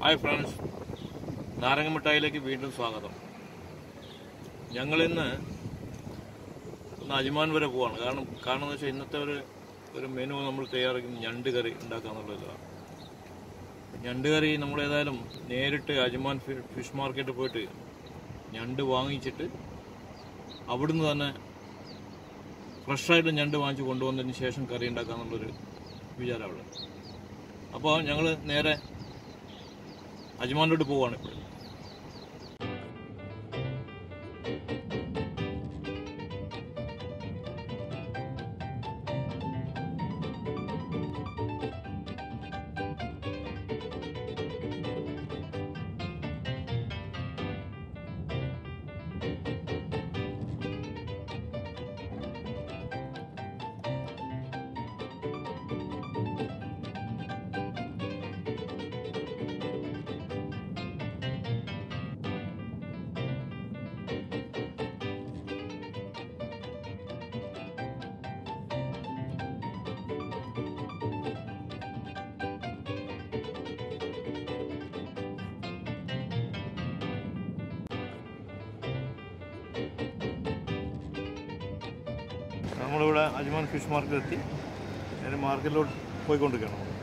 Hi friends നാരങ്ങമിഠായിലേക്ക് വീണ്ടും സ്വാഗതം ഞങ്ങളിന്ന് ഒന്ന് അജ്മാൻ വരെ പോവാണ് കാരണം കാരണം എന്ന് വെച്ചാൽ ഇന്നത്തെ ഒരു ഒരു മെനു നമ്മൾ തയ്യാറാക്കുന്നത് ഞണ്ട് കറി ഉണ്ടാക്കാന്നുള്ളതാണ് ഞണ്ട് കറി നമ്മൾ ഏതായാലും നേരിട്ട് അജ്മാൻ ഫി- ഫിഷ് മാർക്കറ്റിൽ പോയിട്ട് ഞണ്ട് വാങ്ങിച്ചിട്ട് അവിടുന്ന് തന്നെ ഫ്രഷായിട്ട് ഞണ്ട് വാങ്ങിച്ച് കൊണ്ടുവന്നതിന് ശേഷം കറി ഉണ്ടാക്കാന്നുള്ളൊരു വിചാരം അവിടെ അപ്പോൾ ഞങ്ങൾ നേരെ അജ്മാനിലോട്ട് പോവാണ് ഇപ്പോൾ നമ്മളിവിടെ അജ്മാൻ ഫിഷ് മാർക്കറ്റ് എത്തി നേരെ മാർക്കറ്റിലോട്ട് പോയിക്കൊണ്ടിരിക്കുകയാണ് നമ്മൾ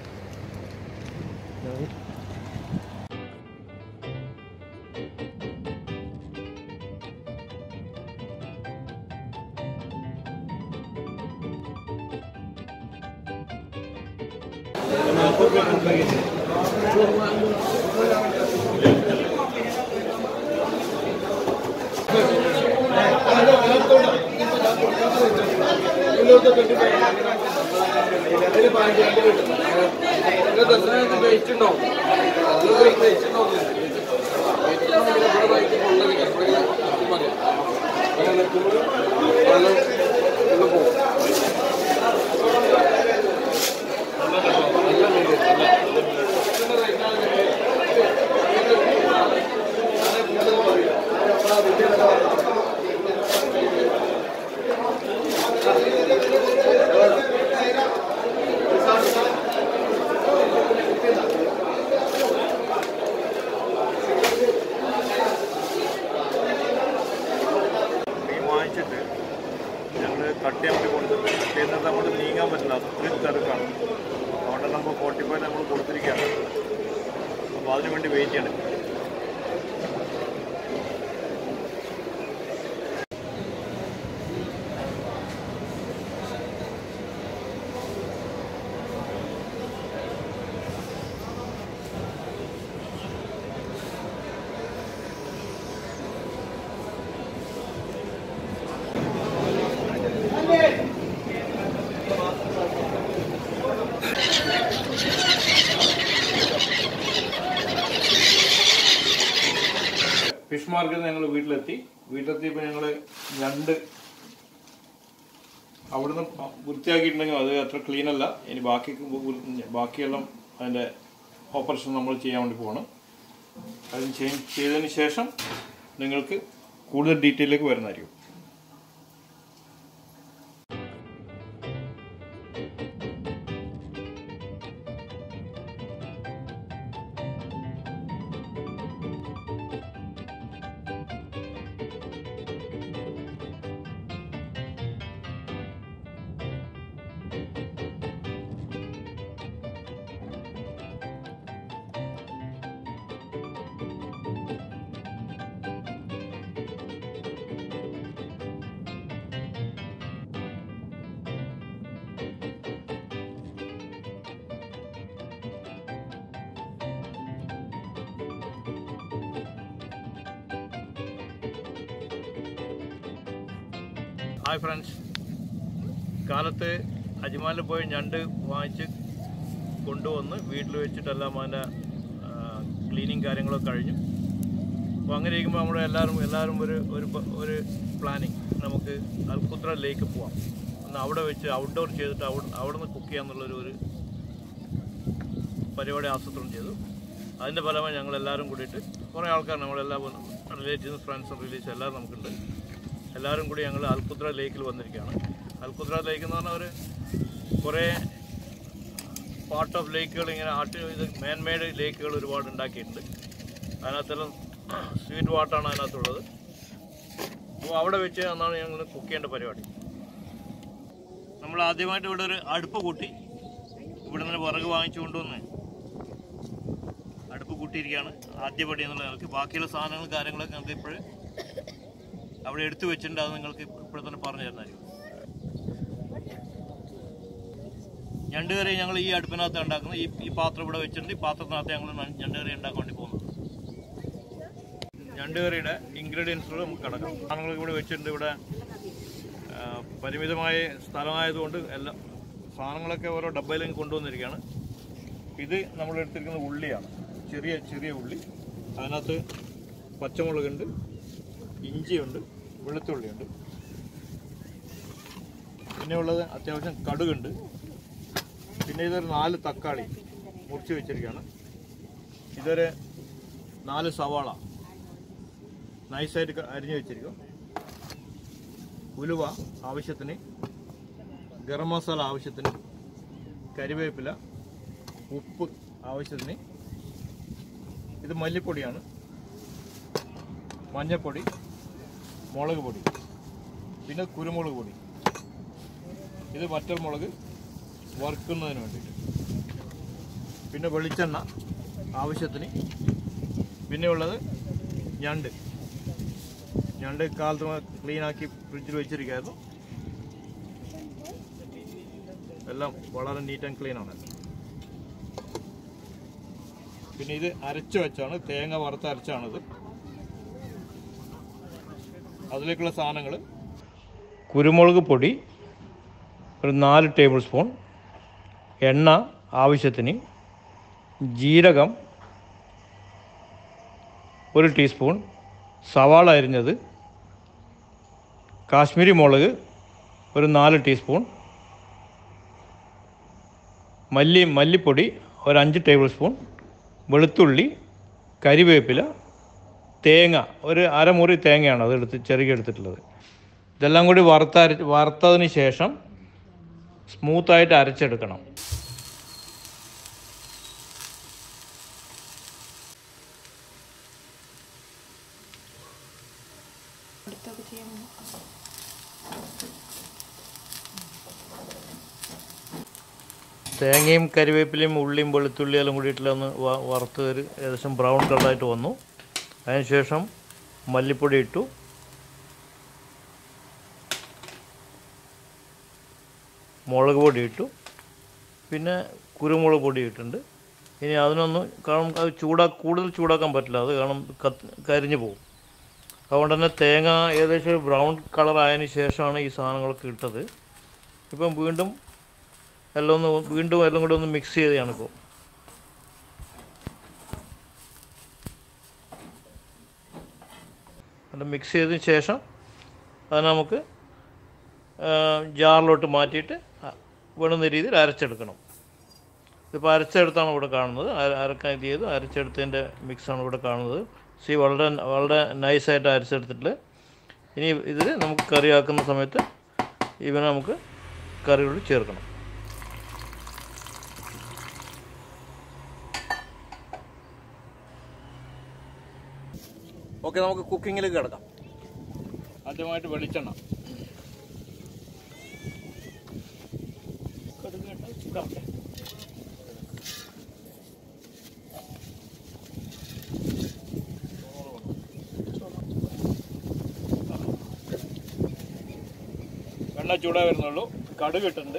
മീൻ വാങ്ങിച്ചിട്ട് ഞങ്ങൾ കട്ട് ചെയ്യാൻ വേണ്ടി കൊടുത്തിട്ട് കട്ട് ചെയ്യുന്നത് നമ്മൾ നീങ്ങാൻ പറ്റില്ല അത്രയും തിരക്കാണ് അതുകൊണ്ട് നമ്മൾ ഫോർട്ടി ഫൈവ് നമ്മൾ കൊടുത്തിരിക്കുകയാണ് അപ്പോൾ അതിന് വേണ്ടി വെയിറ്റ് ചെയ്യണം ഫിഷ് മാർക്കറ്റിൽ ഞങ്ങൾ വീട്ടിലെത്തി വീട്ടിലെത്തിയപ്പോൾ ഞങ്ങൾ രണ്ട് അവിടുന്ന് വൃത്തിയാക്കിയിട്ടുണ്ടെങ്കിൽ അത് അത്ര ക്ലീൻ അല്ല ഇനി ബാക്കി ബാക്കിയെല്ലാം അതിൻ്റെ ഓപ്പറേഷൻ നമ്മൾ ചെയ്യാൻ വേണ്ടി പോകണം അത് ചെയ്- ചെയ്തതിന് ശേഷം നിങ്ങൾക്ക് കൂടുതൽ ഡീറ്റെയിലേക്ക് വരുന്നതായിരിക്കും ഹായ് ഫ്രണ്ട്സ് കാലത്ത് അജ്മാനിൽ പോയി ഞണ്ട് വാങ്ങിച്ച് കൊണ്ടുവന്ന് വീട്ടിൽ വെച്ചിട്ടെല്ലാം അതിൻ്റെ ക്ലീനിങ് കാര്യങ്ങളൊക്കെ കഴിഞ്ഞു അപ്പോൾ അങ്ങനെ ഇരിക്കുമ്പോൾ നമ്മുടെ എല്ലാവരും എല്ലാവരും ഒരു ഒരു പ- ഒരു പ്ലാനിങ് നമുക്ക് അൽക്കുത്ര ലേക്ക് പോവാം ഒന്ന് അവിടെ വെച്ച് ഔട്ട്ഡോർ ചെയ്തിട്ട് അവിടെ അവിടെ നിന്ന് കുക്ക് ചെയ്യാന്നുള്ളൊരു ഒരു പരിപാടി ആസൂത്രണം ചെയ്തു അതിൻ്റെ ഫലമായി ഞങ്ങൾ എല്ലാവരും കൂടിയിട്ട് കുറേ ആൾക്കാർ നമ്മളെല്ലാ റിലേറ്റീവ്സ് ഫ്രണ്ട്സും റിലേറ്റീവ്സ് എല്ലാവരും നമുക്കുണ്ട് എല്ലാവരും കൂടി ഞങ്ങൾ അൽക്കുത്ര ലേക്കിൽ വന്നിരിക്കുകയാണ് അൽക്കുത്ര ലേക്ക് എന്ന് പറഞ്ഞാൽ ഒരു കുറേ പാർട്ട് ഓഫ് ലേക്കുകൾ ഇങ്ങനെ ആർട്ടി ഇത് മാൻമെയ്ഡ് ലേക്കുകൾ ഒരുപാട് ഉണ്ടാക്കിയിട്ടുണ്ട് അതിനകത്തെല്ലാം സ്വീറ്റ് വാട്ടറാണ് അതിനകത്തുള്ളത് അപ്പോൾ അവിടെ വെച്ച് അന്നാണ് ഞങ്ങൾ കുക്ക് ചെയ്യേണ്ട പരിപാടി നമ്മൾ ആദ്യമായിട്ട് ഇവിടെ ഒരു അടുപ്പ് കൂട്ടി ഇവിടെ നിന്ന് വിറക് വാങ്ങിച്ചു കൊണ്ടുവന്ന് അടുപ്പ് കൂട്ടിയിരിക്കുകയാണ് ആദ്യപടി എന്നുള്ള ഞങ്ങൾക്ക് ബാക്കിയുള്ള സാധനങ്ങളും കാര്യങ്ങളൊക്കെ ഞങ്ങൾക്ക് ഇപ്പോഴും അവിടെ എടുത്തു വെച്ചിട്ടുണ്ട് അത് നിങ്ങൾക്ക് ഇപ്പോഴും തന്നെ പറഞ്ഞു തരുന്നതായിരിക്കും ഞണ്ട് കറി ഞങ്ങൾ ഈ അടുപ്പിനകത്ത് ഉണ്ടാക്കുന്നത് ഈ ഈ പാത്രം ഇവിടെ വെച്ചിട്ടുണ്ട് ഈ പാത്രത്തിനകത്ത് ഞങ്ങൾ ന- ഞണ്ട് കറി ഉണ്ടാക്കാൻ വേണ്ടി പോകുന്നത് ഞണ്ട് കറിയുടെ ഇൻഗ്രീഡിയൻസുകൾ നമുക്ക് കിടക്കാം സാധനങ്ങൾ ഇവിടെ വെച്ചിട്ടുണ്ട് ഇവിടെ ആ, പരിമിതമായ സ്ഥലമായതുകൊണ്ട് എല്ലാം സാധനങ്ങളൊക്കെ ഓരോ ഡബ്ബയിലേക്ക് കൊണ്ടുവന്നിരിക്കുകയാണ് ഇത് നമ്മൾ എടുത്തിരിക്കുന്ന ഉള്ളിയാണ് ചെറിയ ചെറിയ ഉള്ളി അതിനകത്ത് പച്ചമുളകുണ്ട് ഇഞ്ചിയുണ്ട് വെളുത്തുള്ളിയുണ്ട് പിന്നെ ഉള്ളത് അത്യാവശ്യം കടുകുണ്ട് പിന്നെ ഇതൊരു നാല് തക്കാളി മുറിച്ച് വെച്ചിരിക്കുകയാണ് ഇതൊരു നാല് സവാള നൈസായിട്ട് ക- അരിഞ്ഞു വെച്ചിരിക്കും ഉലുവ ആവശ്യത്തിന് ഗരം മസാല ആവശ്യത്തിന് കരിവേപ്പില ഉപ്പ് ആവശ്യത്തിന് ഇത് മല്ലിപ്പൊടിയാണ് മഞ്ഞൾപ്പൊടി മുളക് പൊടി പിന്നെ കുരുമുളക് പൊടി ഇത് വറ്റൽമുളക് വറുക്കുന്നതിന് വേണ്ടിയിട്ട് പിന്നെ വെളിച്ചെണ്ണ ആവശ്യത്തിന് പിന്നെ ഉള്ളത് ഞണ്ട് ഞണ്ട് കാലത്ത് ക്ലീനാക്കി ഫ്രിഡ്ജിൽ വെച്ചിരിക്കുകയായിരുന്നു എല്ലാം വളരെ നീറ്റ് ആൻഡ് ക്ലീൻ ആണ് പിന്നെ ഇത് അരച്ചു വെച്ചാണ് തേങ്ങ വറുത്ത് അരച്ചാണിത് അതിലേക്കുള്ള സാധനങ്ങൾ കുരുമുളക് പൊടി ഒരു നാല് ടേബിൾ സ്പൂൺ എണ്ണ ആവശ്യത്തിന് ജീരകം ഒരു ടീസ്പൂൺ സവാള അരിഞ്ഞത് കാശ്മീരി മുളക് ഒരു നാല് ടീസ്പൂൺ മല്ലി മല്ലിപ്പൊടി ഒരു അഞ്ച് ടേബിൾ സ്പൂൺ വെളുത്തുള്ളി കരിവേപ്പില തേങ്ങ ഒരു അരമുറി തേങ്ങയാണ് അത് എടുത്ത് ചെറുകി എടുത്തിട്ടുള്ളത് ഇതെല്ലാം കൂടി വറുത്തര വറുത്തതിന് ശേഷം സ്മൂത്തായിട്ട് അരച്ചെടുക്കണം അടുത്തൊക്കെ ചെയ്യാൻ തേങ്ങയും കരിവേപ്പിലയും ഉള്ളിയും വെളുത്തുള്ളിയും എല്ലാം കൂടിയിട്ടുള്ള ഒന്ന് വ- വറുത്ത് ഒരു ഏകദേശം ബ്രൗൺ കളറായിട്ട് വന്നു അതിനുശേഷം മല്ലിപ്പൊടി ഇട്ടു മുളക് പൊടി ഇട്ടു പിന്നെ കുരുമുളക് പൊടി ഇട്ടിട്ടുണ്ട് ഇനി അതിനൊന്ന് കാരണം അത് ചൂടാ കൂടുതൽ ചൂടാക്കാൻ പറ്റില്ല അത് കാരണം കത്ത് കരിഞ്ഞു പോകും അതുകൊണ്ട് തന്നെ തേങ്ങ ഏകദേശം ഒരു ബ്രൗൺ കളറായതിന് ശേഷമാണ് ഈ സാധനങ്ങളൊക്കെ ഇട്ടത് ഇപ്പം വീണ്ടും എല്ലാം ഒന്ന് വീണ്ടും എല്ലാം കൂടി ഒന്ന് മിക്സ് ചെയ്തെയാണ് ഇപ്പോൾ അത് മിക്സ് ചെയ്തതിന് ശേഷം അത് നമുക്ക് ആ, ജാറിലോട്ട് മാറ്റിയിട്ട് അ- വേണ്ടുന്ന രീതിയിൽ അരച്ചെടുക്കണം ഇതിപ്പോൾ അരച്ചെടുത്താണ് ഇവിടെ കാണുന്നത് അര- അരക്കാൻ ഇത് ചെയ്ത് അരച്ചെടുത്തതിൻ്റെ മിക്സാണ് ഇവിടെ കാണുന്നത് സി വളരെ വളരെ നൈസായിട്ട് അരച്ചെടുത്തിട്ട് ഇനി ഇതിൽ നമുക്ക് കറിയാക്കുന്ന സമയത്ത് ഇവനെ നമുക്ക് കറികളിൽ ചേർക്കണം ഓക്കെ നമുക്ക് കുക്കിങ്ങിലേക്ക് കിടക്കാം ആദ്യമായിട്ട് വെളിച്ചെണ്ണ കടുക് ഇട്ട് ചൂടാവട്ടെ. വെണ്ണ ചൂടാ വരുന്നുള്ളൂ കടുക് ഇട്ടിട്ടുണ്ട്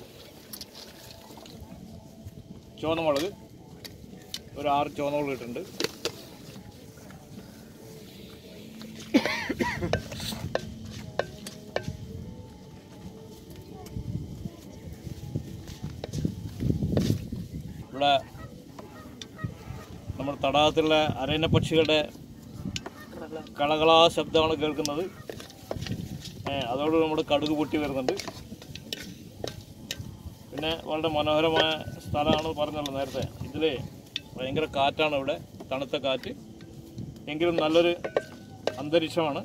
ചുവന്നമുളക് ഒരു ആറ് ചുവന്നമുളക് ഇട്ടിട്ടുണ്ട് ഇവിടെ നമ്മുടെ തടാകത്തിലുള്ള അരയന്ന പക്ഷികളുടെ കളകളാ ശബ്ദമാണ് കേൾക്കുന്നത് ഏ, അതോട് നമ്മുടെ കടുക് പൊട്ടി വരുന്നുണ്ട് പിന്നെ വളരെ മനോഹരമായ സ്ഥലമാണ് പറഞ്ഞല്ലോ നേരത്തെ ഇതിൽ ഭയങ്കര കാറ്റാണ് ഇവിടെ തണുത്ത കാറ്റ് എങ്കിലും നല്ലൊരു അന്തരീക്ഷമാണ്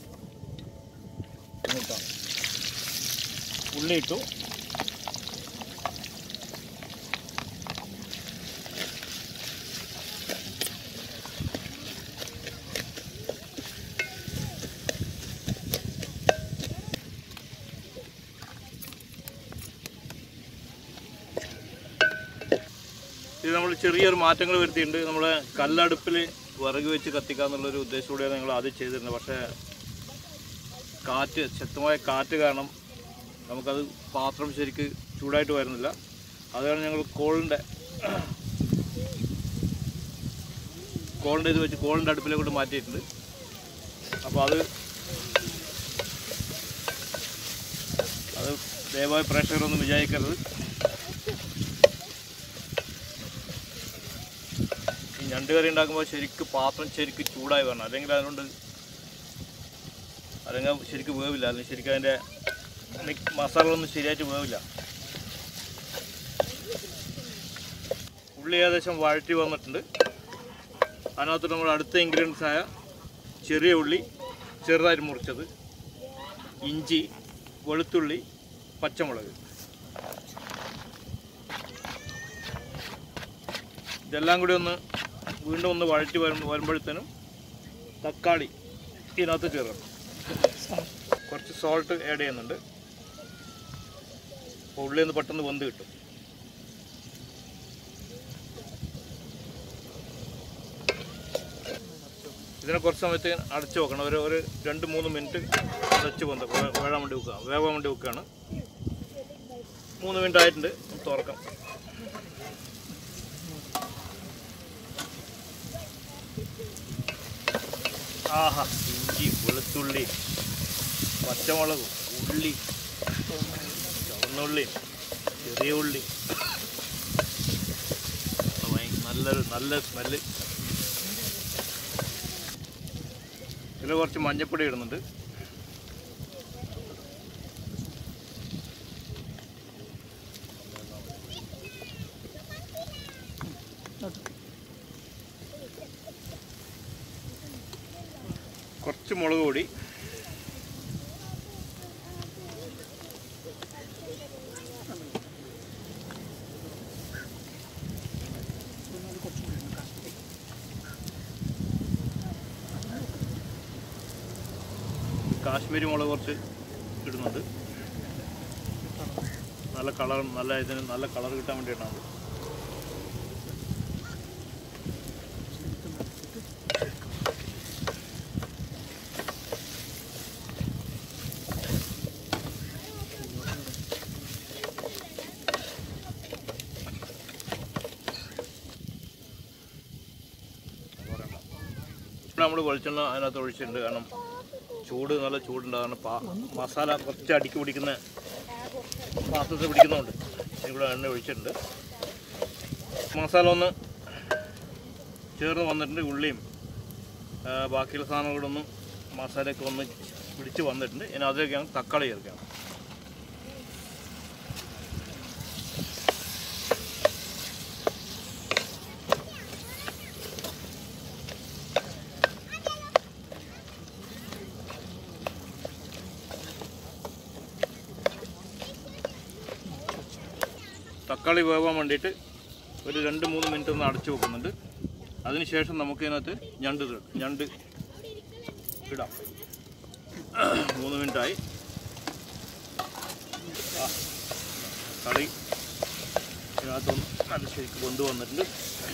എന്നിട്ടാണ് ഉള്ളി ഇട്ടു നമ്മൾ ചെറിയൊരു മാറ്റങ്ങൾ വരുത്തിയിട്ടുണ്ട് നമ്മളെ കല്ലടുപ്പിൽ വിറക് വെച്ച് കത്തിക്കാന്നുള്ളൊരു ഉദ്ദേശത്തോടെയാണ് ഞങ്ങൾ ആദ്യം ചെയ്തിരുന്നത് പക്ഷേ കാറ്റ് ശക്തമായ കാറ്റ് കാരണം നമുക്കത് പാത്രം ശരിക്ക് ചൂടായിട്ട് വരുന്നില്ല അതാണ് ഞങ്ങൾ കോളിൻ്റെ കോളിൻ്റെ ഇത് വെച്ച് കോളിൻ്റെ അടുപ്പിലേക്കൊണ്ട് മാറ്റിയിട്ടുണ്ട് അപ്പോൾ അത് അത് ദയവായി പ്രേക്ഷകരൊന്നും വിചാരിക്കരുത് ഈ ഞണ്ട് കറി ഉണ്ടാക്കുമ്പോൾ ശരിക്ക് പാത്രം ശരിക്ക് ചൂടായി വരണം അല്ലെങ്കിൽ അതുകൊണ്ട് അല്ലെങ്കിൽ ശരിക്ക് വേവില്ല അല്ലെങ്കിൽ ശരിക്കും അതിൻ്റെ മിക് മസാല ഒന്നും ശരിയായിട്ട് വേവില്ല ഉള്ളി ഏകദേശം വഴറ്റി വന്നിട്ടുണ്ട് അതിനകത്ത് നമ്മൾ അടുത്ത ഇൻഗ്രീഡിയൻസ് ആയ ചെറിയ ഉള്ളി ചെറുതായിട്ട് മുറിച്ചത് ഇഞ്ചി വെളുത്തുള്ളി പച്ചമുളക് ഇതെല്ലാം കൂടി ഒന്ന് വീണ്ടും ഒന്ന് വഴറ്റി വരും വരുമ്പോഴത്തേനും തക്കാളി ഇതിനകത്ത് ചേർക്കണം കുറച്ച് സോൾട്ട് ആഡ് ചെയ്യുന്നുണ്ട് അപ്പോൾ ഉള്ളി ഒന്ന് പെട്ടെന്ന് വെന്ത് കിട്ടും ഇതിനെ കുറച്ച് സമയത്ത് അടച്ചു വെക്കണം ഒരു ഒരു രണ്ട് മൂന്ന് മിനിറ്റ് വെച്ച് വെന്ത് വേ- വേകാൻ വേണ്ടി വെക്കുക വേവാൻ വേണ്ടി വെക്കുകയാണ് മൂന്ന് മിനിറ്റ് ആയിട്ടുണ്ട് ഒന്ന് തുറക്കാം ആഹാ ഇഞ്ചി വെളുത്തുള്ളി പച്ചമുളകും ഉള്ളി ചുവന്നുള്ളി ചെറിയ ഉള്ളി ഭയ- നല്ലൊരു നല്ല സ്മെല്ല് ഇതിൽ കുറച്ച് മഞ്ഞപ്പൊടി ഇടുന്നുണ്ട് കുറച്ച് മുളക് പൊടി കാശ്മീരി മുളക് കുറച്ച് ഇടുന്നുണ്ട് നല്ല കളർ നല്ല ഇതിന് നല്ല കളർ കിട്ടാൻ വേണ്ടിയിട്ടാണ് നമ്മൾ വെളിച്ചെണ്ണ അതിനകത്ത് ഒഴിച്ചിട്ടുണ്ട് കാരണം ചൂട് നല്ല ചൂടുണ്ട് കാരണം പാ മസാല കുറച്ച് അടിക്ക് പിടിക്കുന്ന പാത്രത്തിൽ പിടിക്കുന്നുണ്ട് ഇവിടെ എണ്ണ ഒഴിച്ചിട്ടുണ്ട് മസാല ഒന്ന് ചേർന്ന് വന്നിട്ടുണ്ട് ഉള്ളിയും ആ, ബാക്കിയുള്ള സാധനങ്ങളും ഒന്ന് മസാലയൊക്കെ ഒന്ന് പിടിച്ച് വന്നിട്ടുണ്ട് ഇനി അതിലേക്കാണ് തക്കാളി ചേർക്കാം തക്കാളി വേവാൻ വേണ്ടിയിട്ട് ഒരു രണ്ട് മൂന്ന് മിനിറ്റ് ഒന്ന് അടച്ചു വെക്കുന്നുണ്ട് അതിനുശേഷം നമുക്ക് ഇതിനകത്ത് ഞണ്ട് ഇട- ഞണ്ട് ഇടാം മൂന്ന് മിനിറ്റായി ആ, കളി ഇതിനകത്തൊന്ന് നല്ല ശരിക്ക് കൊണ്ടുവന്നിട്ടുണ്ട്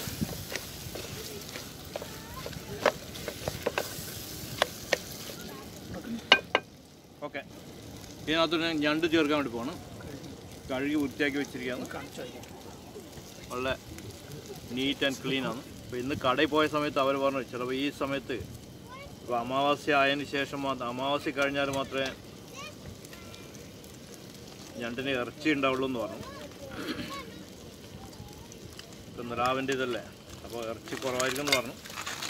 ഓക്കെ ഇതിനകത്ത് ഞാൻ ഞണ്ട് ചേർക്കാൻ വേണ്ടി പോകണം കഴുകി വൃത്തിയാക്കി വെച്ചിരിക്കുകയാണ് വളരെ നീറ്റ് ആൻഡ് ക്ലീൻ ആണ് അപ്പോൾ ഇന്ന് കടയിൽ പോയ സമയത്ത് അവർ പറഞ്ഞു ചിലപ്പോൾ ഈ സമയത്ത് ഇപ്പോൾ അമാവാസ്യ ആയതിനു ശേഷം മാത്രം അമാവാസ്യ കഴിഞ്ഞാൽ മാത്രമേ ഞണ്ടിന് ഇറച്ചി ഉണ്ടാവുള്ളൂ എന്ന് പറഞ്ഞു ഇപ്പം നിലാവിൻ്റെ ഇതല്ലേ അപ്പോൾ ഇറച്ചി കുറവായിരിക്കും എന്ന് പറഞ്ഞു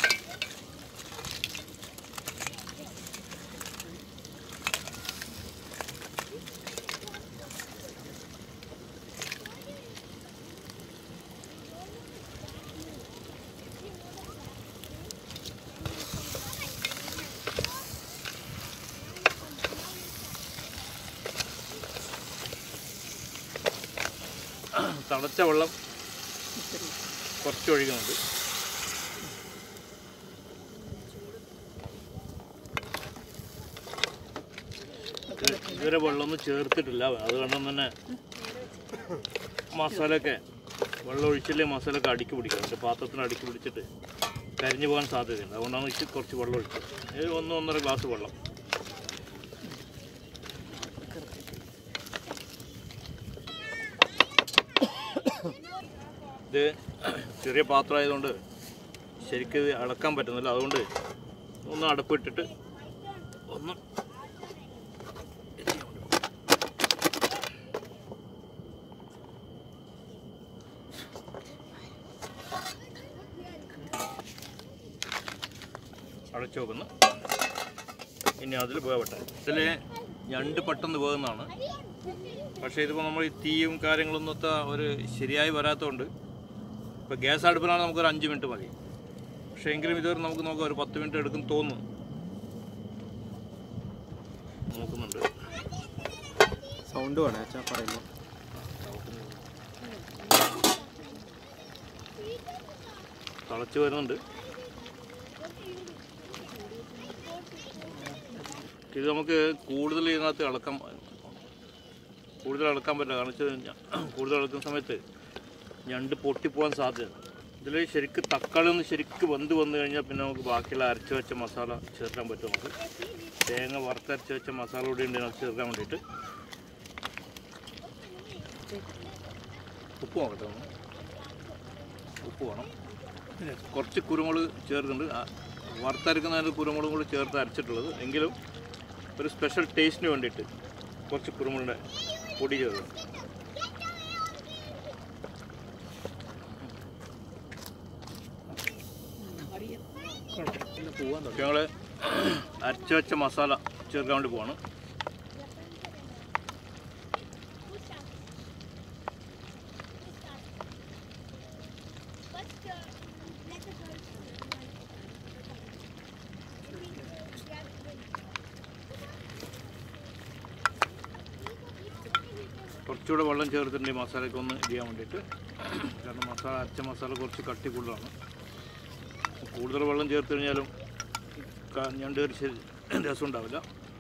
തണുത്ത വെള്ളം കുറച്ച് ഒഴിക്കുന്നുണ്ട് ഇത് ഇതുവരെ വെള്ളമൊന്നും ചേർത്തിട്ടില്ല അത് കാരണം തന്നെ മസാലയൊക്കെ വെള്ളം ഒഴിച്ചില്ലേ മസാലയൊക്കെ അടുക്കി പിടിക്കുക പക്ഷേ പാത്രത്തിന് അടുക്കി പിടിച്ചിട്ട് കരിഞ്ഞു പോകാൻ സാധ്യതയുണ്ട് അതുകൊണ്ടാണ് ഇച്ചിരി കുറച്ച് വെള്ളം ഒഴിച്ചത് ഒരു ഒന്ന് ഒന്നര ഗ്ലാസ് വെള്ളം ഇത് ചെറിയ പാത്രമായതുകൊണ്ട് ശരിക്കും ഇത് അളക്കാൻ പറ്റുന്നില്ല അതുകൊണ്ട് ഒന്ന് അടുപ്പിട്ടിട്ട് ഒന്ന് അടച്ചു വെക്കുന്നു ഇനി അതിൽ വേവട്ടെ ഇതിൽ ഞണ്ട് പെട്ടെന്ന് വേകുന്നതാണ് പക്ഷേ ഇതിപ്പോൾ നമ്മൾ ഈ തീയും കാര്യങ്ങളൊന്നും ഒത്ത ഒരു ശരിയായി വരാത്തതുകൊണ്ട് ഇപ്പോൾ ഗ്യാസ് അടുപ്പിലാണ് നമുക്കൊരു അഞ്ച് മിനിറ്റ് മതി പക്ഷേ എങ്കിലും ഇതുവരെ നമുക്ക് നോക്കാം ഒരു പത്ത് മിനിറ്റ് എടുക്കും തോന്നുന്നു നോക്കുന്നുണ്ട് സൗണ്ട് വേണേ അച്ഛാ പറയുമ്പോൾ തിളച്ച് വരുന്നുണ്ട് ഇത് നമുക്ക് കൂടുതൽ ഇതിനകത്ത് ഇളക്കാൻ കൂടുതൽ ഇളക്കാൻ പറ്റില്ല കാരണം വെച്ചാൽ ഞ- കൂടുതൽ ഇളക്കുന്ന സമയത്ത് ഞണ്ട് പൊട്ടിപ്പോകാൻ സാധ്യത ഇതിൽ ശരിക്ക് തക്കാളി ഒന്ന് ശരിക്ക് വെന്ത് വന്നു കഴിഞ്ഞാൽ പിന്നെ നമുക്ക് ബാക്കിയുള്ള അരച്ച് വെച്ച മസാല ചേർക്കാൻ പറ്റും നമുക്ക് തേങ്ങ വറുത്തരച്ച് വെച്ച മസാല കൂടി ഉണ്ട് ഇതിനകത്ത് ചേർക്കാൻ വേണ്ടിയിട്ട് ഉപ്പ് നോക്കട്ടെ ഒന്ന്. ഉപ്പ് വേണം പിന്നെ കുറച്ച് കുരുമുളക് ചേർക്കുന്നുണ്ട് ആ, വറുത്തരക്കുന്നതിന് കുരുമുളകും കൂടി ചേർത്ത് അരച്ചിട്ടുള്ളത് എങ്കിലും ഒരു സ്പെഷ്യൽ ടേസ്റ്റിന് വേണ്ടിയിട്ട് കുറച്ച് കുരുമുളകിൻ്റെ പൊടി ചേർക്കും പിന്നെ പോവാൻ തുടങ്ങി ഞങ്ങൾ അരച്ച് വെച്ച മസാല ചേർക്കാൻ വേണ്ടി പോവാണ് കുറച്ചുകൂടെ വെള്ളം ചേർത്തിട്ടുണ്ട് ഈ മസാലയ്ക്ക് ഒന്ന് ചെയ്യാൻ വേണ്ടിയിട്ട് കാരണം മസാല അരച്ച മസാല കുറച്ച് കട്ടി കൂടുതലാണ് കൂടുതൽ വെള്ളം ചേർത്ത് കഴിഞ്ഞാലും ക- ഞണ്ട് ഒരു ശരി രസം ഉണ്ടാവില്ല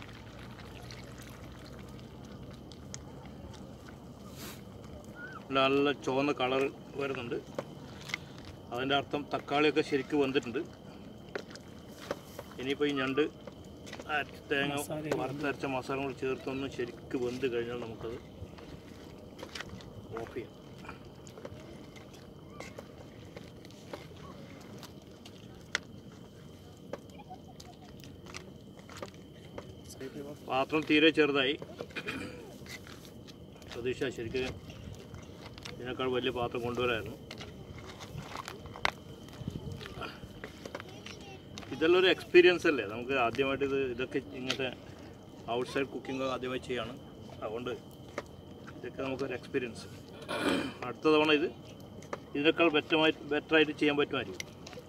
നല്ല ചുവന്ന കളർ വരുന്നുണ്ട് അതിൻ്റെ അർത്ഥം തക്കാളിയൊക്കെ ശരിക്കും വെന്തിട്ടുണ്ട് ഇനിയിപ്പോൾ ഈ ഞണ്ട് അരച്ച തേങ്ങ വറുത്തരച്ച മസാല കൂടി ചേർത്തൊന്ന് ശരിക്കും വെന്ത് കഴിഞ്ഞാൽ നമുക്കത് ഓഫ് ചെയ്യാം പാത്രം തീരെ ചെറുതായി പ്രതീക്ഷ ശരിക്കും ഇതിനേക്കാൾ വലിയ പാത്രം കൊണ്ടുവരായിരുന്നു ഇതെല്ലാം ഒരു എക്സ്പീരിയൻസ് അല്ലേ നമുക്ക് ആദ്യമായിട്ട് ഇത് ഇതൊക്കെ ഇങ്ങനത്തെ ഔട്ട് സൈഡ് കുക്കിംഗ് ആദ്യമായി ചെയ്യാണ് അതുകൊണ്ട് ഇതൊക്കെ നമുക്കൊരു എക്സ്പീരിയൻസ് അടുത്ത തവണ ഇത് ഇതിനേക്കാൾ ബെറ്റമായി ബെറ്ററായിട്ട് ചെയ്യാൻ പറ്റുമായിരിക്കും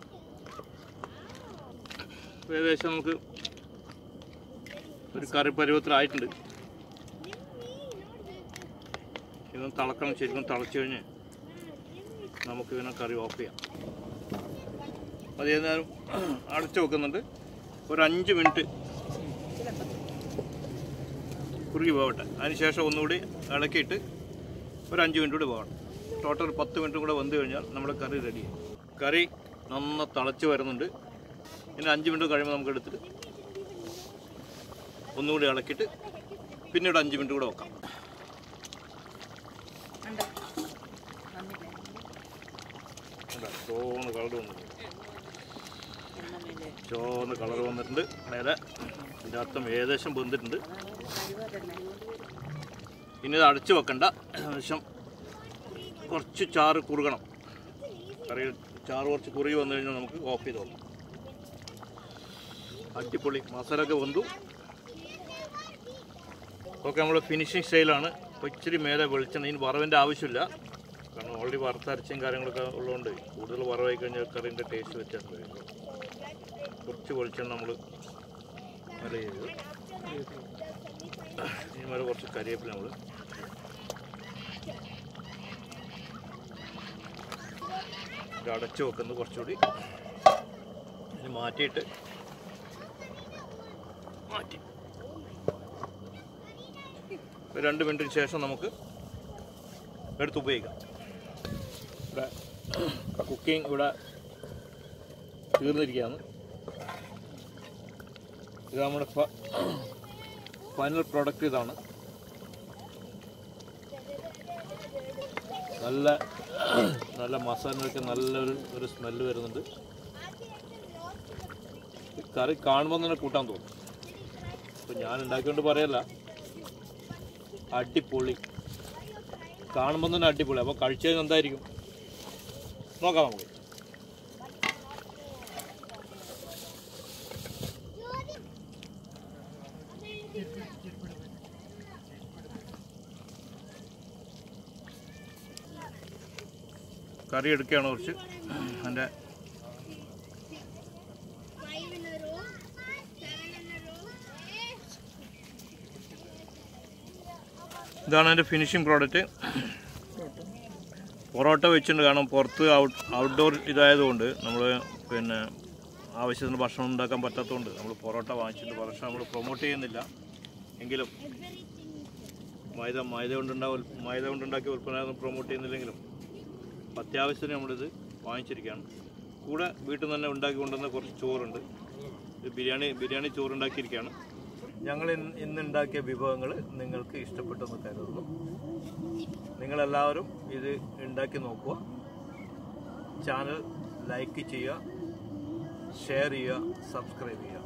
അപ്പോൾ ഏകദേശം നമുക്ക് ഒരു കറി പരുവത്തിലായിട്ടുണ്ട് ഇതൊന്ന് തിളക്കണം ശരിക്കും തിളച്ച് കഴിഞ്ഞ് നമുക്ക് ഇതിനെ കറി ഓഫ് ചെയ്യാം അത് ഏതായാലും അടച്ചു വെക്കുന്നുണ്ട് ഒരു അഞ്ച് മിനിറ്റ് കുറുകി പോകട്ടെ അതിനുശേഷം ഒന്നുകൂടി ഇളക്കിയിട്ട് ഒരു അഞ്ച് മിനിറ്റ് കൂടി പോകണം ടോട്ടൽ ഒരു പത്ത് മിനിറ്റും കൂടെ വന്നു കഴിഞ്ഞാൽ നമ്മുടെ കറി റെഡി കറി നന്ന തിളച്ച് വരുന്നുണ്ട് പിന്നെ അഞ്ച് മിനിറ്റ് കഴിയുമ്പോൾ നമുക്ക് എടുത്തിട്ട് ഒന്നുകൂടി ഇളക്കിയിട്ട് പിന്നീട് അഞ്ച് മിനിറ്റ് കൂടെ വെക്കാം കണ്ടോ? ചുവന്ന കളർ വന്നിട്ടുണ്ട് ചുവന്ന കളർ വന്നിട്ടുണ്ട് നേരെ ഇതിൻ്റെ അർത്ഥം ഏകദേശം വെന്തിട്ടുണ്ട് ഇനി ഇത് അടച്ചു വെക്കണ്ട ഏകദേശം കുറച്ച് ചാറ് കുറുകണം കറി ചാറ് കുറച്ച് കുറുകി വന്നു കഴിഞ്ഞാൽ നമുക്ക് ഓഫ് ചെയ്ത് നോക്കാം അടിപൊളി മസാലയൊക്കെ വെന്തു ഒക്കെ നമ്മൾ ഫിനിഷിങ് സ്റ്റൈലാണ് അപ്പോൾ ഇച്ചിരി മേലെ വെളിച്ചെണ്ണ ഇതിന് വറവിൻ്റെ ആവശ്യമില്ല കാരണം ഓൾറെഡി വറുത്തരച്ചും കാര്യങ്ങളൊക്കെ ഉള്ളതുകൊണ്ട് കൂടുതൽ വറവായി കഴിഞ്ഞാൽ കറിൻ്റെ ടേസ്റ്റ് വ്യത്യാസം വരും കുറച്ച് വെളിച്ചെണ്ണ നമ്മൾ മേലെ ചെയ്തു ഇനി മേലെ കുറച്ച് കരിവേപ്പില നമ്മൾ ഇത് അടച്ചു വെക്കുന്നത് കുറച്ചുകൂടി ഇനി മാറ്റിയിട്ട് മാറ്റി ഒരു രണ്ട് മിനിറ്റിന് ശേഷം നമുക്ക് എടുത്ത് ഉപയോഗിക്കാം ഇവിടെ കുക്കിംഗ് ഇവിടെ തീർന്നിരിക്കുകയാണ് ഇത് നമ്മുടെ ഫൈനൽ പ്രോഡക്റ്റ് ഇതാണ് നല്ല നല്ല മസാലയൊക്കെ നല്ലൊരു ഒരു സ്മെല്ല് വരുന്നുണ്ട് ഈ കറി കാണുമ്പോൾ തന്നെ കൂട്ടാൻ തോന്നും ഇപ്പം ഞാൻ ഉണ്ടാക്കിക്കൊണ്ട് പറയല്ല അടിപൊളി കാണുമ്പോൾ തന്നെ അടിപൊളി അപ്പോൾ കഴിച്ചു കഴിഞ്ഞാൽ എന്തായിരിക്കും നോക്കാം നമുക്ക് കറി എടുക്കുകയാണ് കുറച്ച് എൻ്റെ ഇതാണ് എൻ്റെ ഫിനിഷിംഗ് പ്രോഡക്റ്റ് പൊറോട്ട വെച്ചിട്ടുണ്ട് കാരണം പുറത്ത് ഔട്ട് ഔട്ട്ഡോർ ഇതായതുകൊണ്ട് നമ്മൾ പിന്നെ ആവശ്യത്തിന് ഭക്ഷണം ഉണ്ടാക്കാൻ പറ്റാത്തതുകൊണ്ട് നമ്മൾ പൊറോട്ട വാങ്ങിച്ചിട്ടുണ്ട് പക്ഷേ നമ്മൾ പ്രൊമോട്ട് ചെയ്യുന്നില്ല എങ്കിലും മൈദ മൈദ കൊണ്ടുണ്ടാവും മൈദ കൊണ്ടുണ്ടാക്കിയ ഉൽപ്പന്നം പ്രൊമോട്ട് ചെയ്യുന്നില്ലെങ്കിലും അത്യാവശ്യത്തിന് നമ്മളിത് വാങ്ങിച്ചിരിക്കുകയാണ് കൂടെ വീട്ടിൽ നിന്ന് തന്നെ ഉണ്ടാക്കി കൊണ്ടുവന്ന കുറച്ച് ചോറുണ്ട് ഇത് ബിരിയാണി ബിരിയാണി ചോറുണ്ടാക്കിയിരിക്കുകയാണ് ഞങ്ങൾ ഇന്ന് ഇന്ന് ഉണ്ടാക്കിയ വിഭവങ്ങൾ നിങ്ങൾക്ക് ഇഷ്ടപ്പെട്ടെന്ന് കരുതുന്നു നിങ്ങളെല്ലാവരും ഇത് ഉണ്ടാക്കി നോക്കുക ചാനൽ ലൈക്ക് ചെയ്യുക ഷെയർ ചെയ്യുക സബ്സ്ക്രൈബ് ചെയ്യുക